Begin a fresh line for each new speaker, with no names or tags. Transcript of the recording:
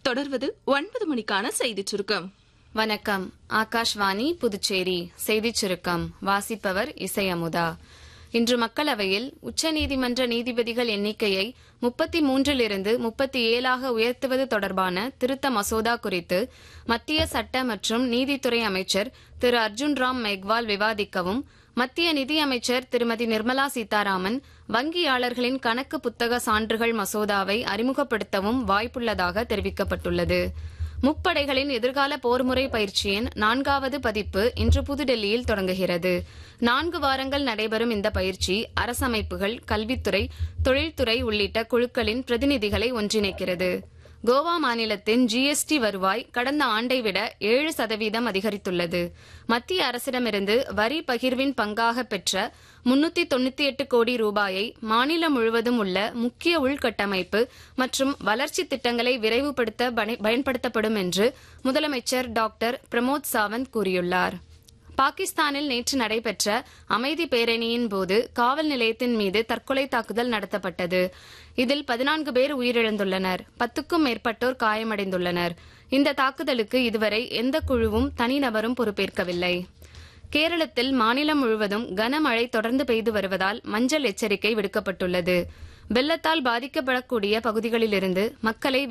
தொடர்வது ஒன்பது மணிக்கான செய்திச் சுருக்கம்
வணக்கம் ஆகாஷ்வாணி புதுச்சேரி செய்திச் சுருக்கம் வாசிப்பவர் இசை அமுதா இன்று மக்களவையில் உச்சநீதிமன்ற நீதிபதிகள் எண்ணிக்கையை முப்பத்தி மூன்றிலிருந்து முப்பத்தி ஏழாக உயர்த்துவது தொடர்பான திருத்த மசோதா குறித்து மத்திய சட்ட மற்றும் நீதித்துறை அமைச்சர் திரு அர்ஜுன் ராம் மெக்வால் விவாதிக்கவும் மத்திய நிதியமைச்சர் திருமதி நிர்மலா சீதாராமன் வங்கியாளர்களின் கணக்கு புத்தக சான்றுகள் மசோதாவை அறிமுகப்படுத்தவும் வாய்ப்புள்ளதாக தெரிவிக்கப்பட்டுள்ளது முப்படைகளின் எதிர்கால போர்முறை பயிற்சியின் நான்காவது பதிப்பு இன்று புதுடெல்லியில் தொடங்குகிறது நான்கு வாரங்கள் நடைபெறும் இந்த பயிற்சி அரசமைப்புகள் கல்வித்துறை தொழில்துறை உள்ளிட்ட குழுக்களின் பிரதிநிதிகளை ஒன்றிணைக்கிறது கோவா மாநிலத்தின் ஜிஎஸ்டி வருவாய் கடந்த ஆண்டை விட ஏழு சதவீதம் அதிகரித்துள்ளது மத்திய அரசிடமிருந்து வரி பகிர்வின் பங்காக பெற்ற முன்னூத்தி தொண்ணூத்தி எட்டு கோடி ரூபாயை மாநிலம் முழுவதும் உள்ள முக்கிய உள்கட்டமைப்பு மற்றும் வளர்ச்சி திட்டங்களை விரைவுபடுத்த பயன்படுத்தப்படும் என்று முதலமைச்சர் டாக்டர் பிரமோத் சாவந்த் கூறியுள்ளார் பாகிஸ்தானில் நேற்று நடைபெற்ற அமைதி பேரணியின் போது காவல் நிலையத்தின் மீது தற்கொலை தாக்குதல் நடத்தப்பட்டது இதில் பதினான்கு பேர் உயிரிழந்துள்ளனர் பத்துக்கும் மேற்பட்டோர் காயமடைந்துள்ளனர் இந்த தாக்குதலுக்கு இதுவரை எந்த குழுவும் தனிநபரும் பொறுப்பேற்கவில்லை கேரளத்தில் மாநிலம் முழுவதும் கனமழை தொடர்ந்து பெய்து வருவதால் மஞ்சள் எச்சரிக்கை விடுக்கப்பட்டுள்ளது வெள்ளத்தால் பாதிக்கப்படக்கூடிய பகுதிகளிலிருந்து மக்களை